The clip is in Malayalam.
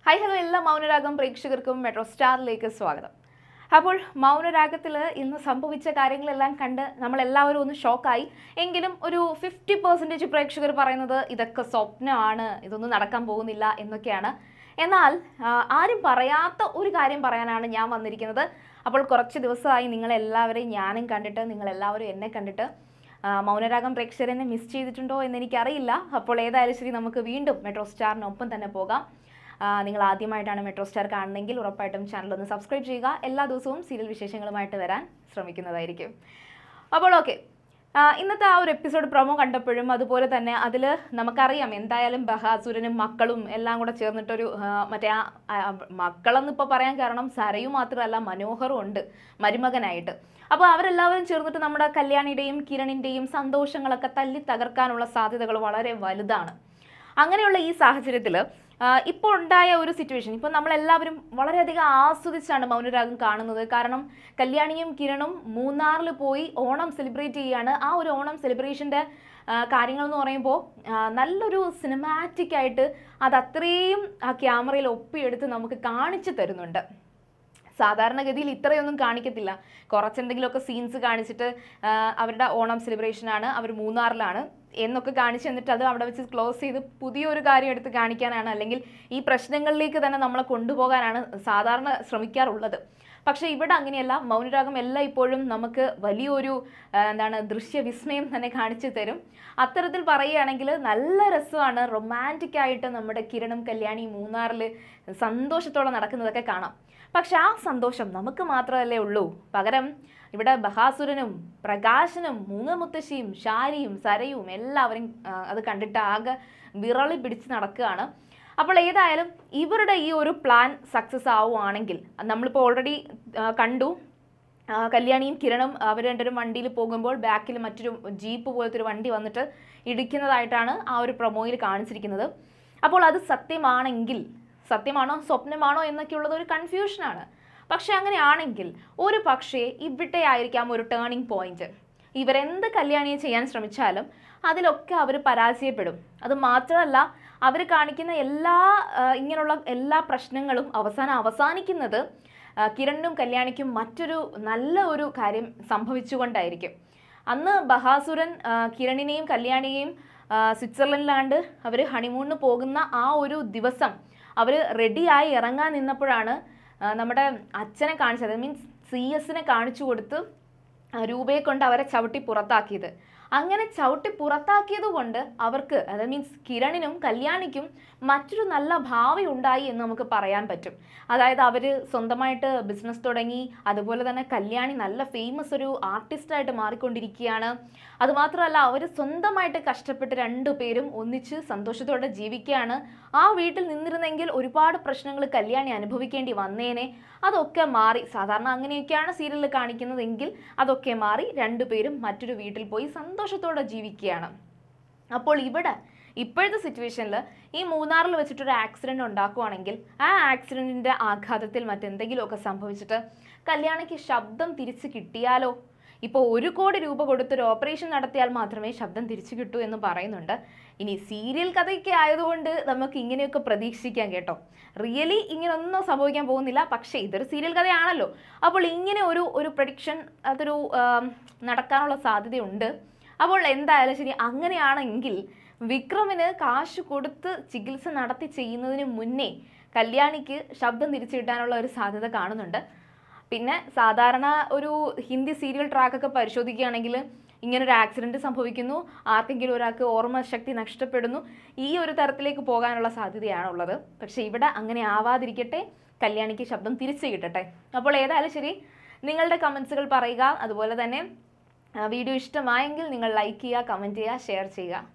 ഹായ് ഹലോ എല്ലാ മൗനരാഗം പ്രേക്ഷകർക്കും മെട്രോ സ്റ്റാറിലേക്ക് സ്വാഗതം അപ്പോൾ മൗനരാഗത്തിൽ ഇന്ന് സംഭവിച്ച കാര്യങ്ങളെല്ലാം കണ്ട് നമ്മളെല്ലാവരും ഒന്ന് ഷോക്കായി എങ്കിലും ഒരു ഫിഫ്റ്റി പെർസെൻറ്റേജ് പ്രേക്ഷകർ പറയുന്നത് ഇതൊക്കെ സ്വപ്നമാണ് ഇതൊന്നും നടക്കാൻ പോകുന്നില്ല എന്നൊക്കെയാണ് എന്നാൽ ആ, ആരും പറയാത്ത ഒരു കാര്യം പറയാനാണ് ഞാൻ വന്നിരിക്കുന്നത് അപ്പോൾ കുറച്ച് ദിവസമായി നിങ്ങളെല്ലാവരെയും ഞാനും കണ്ടിട്ട് നിങ്ങളെല്ലാവരും എന്നെ കണ്ടിട്ട് ആ, മൗനരാഗം പ്രേക്ഷകരെന്നെ മിസ് ചെയ്തിട്ടുണ്ടോ എന്ന് എനിക്കറിയില്ല അപ്പോൾ ഏതായാലും ശരി നമുക്ക് വീണ്ടും മെട്രോ സ്റ്റാറിനൊപ്പം തന്നെ പോകാം ആ, നിങ്ങൾ ആദ്യമായിട്ടാണ് മെട്രോ സ്റ്റാർ കാണുന്നതെങ്കിൽ ഉറപ്പായിട്ടും ചാനൽ ഒന്ന് സബ്സ്ക്രൈബ് ചെയ്യുക എല്ലാ ദിവസവും സീരിയൽ വിശേഷങ്ങളുമായിട്ട് വരാൻ ശ്രമിക്കുന്നതായിരിക്കും അപ്പോൾ ഓക്കെ ഇന്നത്തെ ആ ഒരു എപ്പിസോഡ് പ്രൊമോ കണ്ടപ്പോഴും അതുപോലെ തന്നെ അതിൽ നമുക്കറിയാം എന്തായാലും ബഹാസുരനും മക്കളും എല്ലാം കൂടെ ചേർന്നിട്ടൊരു ആ, മറ്റേ ആ ആ, മക്കളെന്ന് ഇപ്പോൾ പറയാൻ കാരണം സരയു മാത്രമല്ല മനോഹറും ഉണ്ട് മരുമകനായിട്ട് അപ്പോൾ അവരെല്ലാവരും ചേർന്നിട്ട് നമ്മുടെ കല്യാണിയുടെയും കിരണിൻ്റെയും സന്തോഷങ്ങളൊക്കെ തല്ലി തകർക്കാനുള്ള സാധ്യതകൾ വളരെ വലുതാണ് അങ്ങനെയുള്ള ഈ സാഹചര്യത്തിൽ ഇപ്പോൾ ഉണ്ടായ ഒരു സിറ്റുവേഷൻ ഇപ്പോൾ നമ്മളെല്ലാവരും വളരെയധികം ആസ്വദിച്ചാണ് മൗനരാഗം കാണുന്നത് കാരണം കല്യാണിയും കിരണും മൂന്നാറിൽ പോയി ഓണം സെലിബ്രേറ്റ് ചെയ്യുകയാണ് ആ ഒരു ഓണം സെലിബ്രേഷൻ്റെ കാര്യങ്ങൾ എന്ന് പറയുമ്പോൾ ആ, നല്ലൊരു സിനിമാറ്റിക് ആയിട്ട് അത് അത്രയും ആ ക്യാമറയിൽ ഒപ്പിയെടുത്ത് നമുക്ക് കാണിച്ചു തരുന്നുണ്ട് സാധാരണഗതിയിൽ ഇത്രയൊന്നും കാണിക്കത്തില്ല കുറച്ചെന്തെങ്കിലുമൊക്കെ സീൻസ് കാണിച്ചിട്ട് ആ, അവരുടെ ഓണം സെലിബ്രേഷൻ ആണ് അവർ മൂന്നാറിലാണ് എന്നൊക്കെ കാണിച്ച് എന്നിട്ട് അത് അവിടെ വെച്ച് ക്ലോസ് ചെയ്ത് പുതിയൊരു കാര്യം എടുത്ത് കാണിക്കാനാണ് അല്ലെങ്കിൽ ഈ പ്രശ്നങ്ങളിലേക്ക് തന്നെ നമ്മളെ കൊണ്ടുപോകാനാണ് സാധാരണ ശ്രമിക്കാറുള്ളത് പക്ഷേ ഇവിടെ അങ്ങനെയല്ല മൗനരാഗം എല്ലാം ഇപ്പോഴും നമുക്ക് വലിയൊരു ആ, എന്താണ് ദൃശ്യവിസ്മയം തന്നെ കാണിച്ചു തരും അത്തരത്തിൽ പറയുകയാണെങ്കിൽ നല്ല രസമാണ് റൊമാൻറ്റിക് ആയിട്ട് നമ്മുടെ കിരണും കല്യാണിയും മൂന്നാറിൽ സന്തോഷത്തോടെ നടക്കുന്നതൊക്കെ കാണാം പക്ഷെ ആ സന്തോഷം നമുക്ക് മാത്രമല്ലേ ഉള്ളൂ പകരം ഇവിടെ ബഹാസുരനും പ്രകാശനും മൂങ്ങമുത്തശ്ശിയും ഷാരിയും സരയും എല്ലാവരും ആ, അത് കണ്ടിട്ട് ആകെ വിറളി പിടിച്ച് നടക്കുകയാണ് അപ്പോൾ ഏതായാലും ഇവരുടെ ഈ ഒരു പ്ലാൻ സക്സസ് ആവുകയാണെങ്കിൽ നമ്മളിപ്പോൾ ഓൾറെഡി കണ്ടു ആ, കല്യാണിയും കിരണും അവർ രണ്ടുപേരും വണ്ടിയിൽ പോകുമ്പോൾ ബാക്കിൽ മറ്റൊരു ജീപ്പ് പോലത്തെ ഒരു വണ്ടി വന്നിട്ട് ഇടിക്കുന്നതായിട്ടാണ് ആ ഒരു പ്രൊമോയിൽ കാണിച്ചിരിക്കുന്നത് അപ്പോൾ അത് സത്യമാണെങ്കിൽ സത്യമാണോ സ്വപ്നമാണോ എന്നൊക്കെയുള്ളത് ഒരു കൺഫ്യൂഷനാണ് പക്ഷെ അങ്ങനെയാണെങ്കിൽ ഒരു പക്ഷേ ഇവിടെ ആയിരിക്കാം ഒരു ടേണിംഗ് പോയിന്റ് ഇവരെന്ത് കല്യാണിയെ ചെയ്യാൻ ശ്രമിച്ചാലും അതിലൊക്കെ അവർ പരാജയപ്പെടും അത് മാത്രമല്ല അവർ കാണിക്കുന്ന എല്ലാ ആ, ഇങ്ങനെയുള്ള എല്ലാ പ്രശ്നങ്ങളും അവസാനം അവസാനിക്കുന്നത് ആ, കിരണിനും കല്യാണിക്കും മറ്റൊരു നല്ല ഒരു കാര്യം സംഭവിച്ചുകൊണ്ടായിരിക്കും അന്ന് ബഹാസുരൻ ആ, കിരണിനെയും കല്യാണിയെയും ആ, സ്വിറ്റ്സർലൻഡിലാണ്ട് അവർ ഹണിമൂണിന് പോകുന്ന ആ ഒരു ദിവസം അവർ റെഡിയായി ഇറങ്ങാൻ നിന്നപ്പോഴാണ് ആ, നമ്മുടെ അച്ഛനെ കാണിച്ചത് മീൻസ് സി എസിനെ കാണിച്ചു കൊടുത്ത് ആ, രൂപയെ കൊണ്ട് അവരെ ചവിട്ടി പുറത്താക്കിയത് അങ്ങനെ ചവിട്ടി പുറത്താക്കിയത് കൊണ്ട് അവർക്ക് അത് മീൻസ് കിരണിനും കല്യാണിക്കും മറ്റൊരു നല്ല ഭാവി ഉണ്ടായി എന്ന് നമുക്ക് പറയാൻ പറ്റും അതായത് അവർ സ്വന്തമായിട്ട് ബിസിനസ് തുടങ്ങി അതുപോലെ തന്നെ കല്യാണി നല്ല ഫേമസ് ഒരു ആർട്ടിസ്റ്റായിട്ട് മാറിക്കൊണ്ടിരിക്കുകയാണ് അതുമാത്രമല്ല അവർ സ്വന്തമായിട്ട് കഷ്ടപ്പെട്ട് രണ്ടുപേരും ഒന്നിച്ച് സന്തോഷത്തോടെ ജീവിക്കുകയാണ് ആ വീട്ടിൽ നിന്നിരുന്നെങ്കിൽ ഒരുപാട് പ്രശ്നങ്ങൾ കല്യാണി അനുഭവിക്കേണ്ടി വന്നേനെ അതൊക്കെ മാറി സാധാരണ അങ്ങനെയൊക്കെയാണ് സീരിയലിൽ കാണിക്കുന്നതെങ്കിൽ അതൊക്കെ മാറി രണ്ടുപേരും മറ്റൊരു വീട്ടിൽ പോയി സന്തോഷത്തോടെ ജീവിക്കുകയാണ് അപ്പോൾ ഇവിടെ ഇപ്പോഴത്തെ സിറ്റുവേഷനിൽ ഈ മൂന്നാറിൽ വെച്ചിട്ടൊരു ആക്സിഡൻറ്റ് ഉണ്ടാക്കുവാണെങ്കിൽ ആ ആക്സിഡൻറ്റിൻ്റെ ആഘാതത്തിൽ മറ്റെന്തെങ്കിലുമൊക്കെ സംഭവിച്ചിട്ട് കല്യാണിക്ക് ശബ്ദം തിരിച്ച് കിട്ടിയാലോ ഇപ്പോൾ ഒരു കോടി രൂപ കൊടുത്തൊരു ഓപ്പറേഷൻ നടത്തിയാൽ മാത്രമേ ശബ്ദം തിരിച്ചു കിട്ടൂ എന്ന് പറയുന്നുണ്ട് ഇനി സീരിയൽ കഥയൊക്കെ ആയതുകൊണ്ട് നമുക്ക് ഇങ്ങനെയൊക്കെ പ്രതീക്ഷിക്കാം കേട്ടോ റിയലി ഇങ്ങനെയൊന്നും സംഭവിക്കാൻ പോകുന്നില്ല പക്ഷേ ഇതൊരു സീരിയൽ കഥയാണല്ലോ അപ്പോൾ ഇങ്ങനെ ഒരു ഒരു പ്രഡിക്ഷൻ അതൊരു ആം, നടക്കാനുള്ള സാധ്യതയുണ്ട് അപ്പോൾ എന്തായാലും ശരി അങ്ങനെയാണെങ്കിൽ വിക്രമിന് കാശ് കൊടുത്ത് ചികിത്സ നടത്തി ചെയ്യുന്നതിന് മുന്നേ കല്യാണിക്ക് ശബ്ദം തിരിച്ചു കിട്ടാനുള്ള ഒരു സാധ്യത കാണുന്നുണ്ട് പിന്നെ സാധാരണ ഒരു ഹിന്ദി സീരിയൽ ട്രാക്കൊക്കെ പരിശോധിക്കുകയാണെങ്കിൽ ഇങ്ങനൊരു ആക്സിഡൻറ്റ് സംഭവിക്കുന്നു ആർക്കെങ്കിലും ഒരാൾക്ക് ഓർമ്മശക്തി നഷ്ടപ്പെടുന്നു ഈ ഒരു തരത്തിലേക്ക് പോകാനുള്ള സാധ്യതയാണുള്ളത് പക്ഷേ ഇവിടെ അങ്ങനെ ആവാതിരിക്കട്ടെ കല്യാണിക്ക് ശബ്ദം തിരിച്ചു കിട്ടട്ടെ അപ്പോൾ ഏതായാലും ശരി നിങ്ങളുടെ കമൻസുകൾ പറയുക അതുപോലെ തന്നെ ആ, വീഡിയോ ഇഷ്ടമായെങ്കിൽ നിങ്ങൾ ലൈക്ക് ചെയ്യുക കമൻറ്റ് ചെയ്യുക ഷെയർ ചെയ്യുക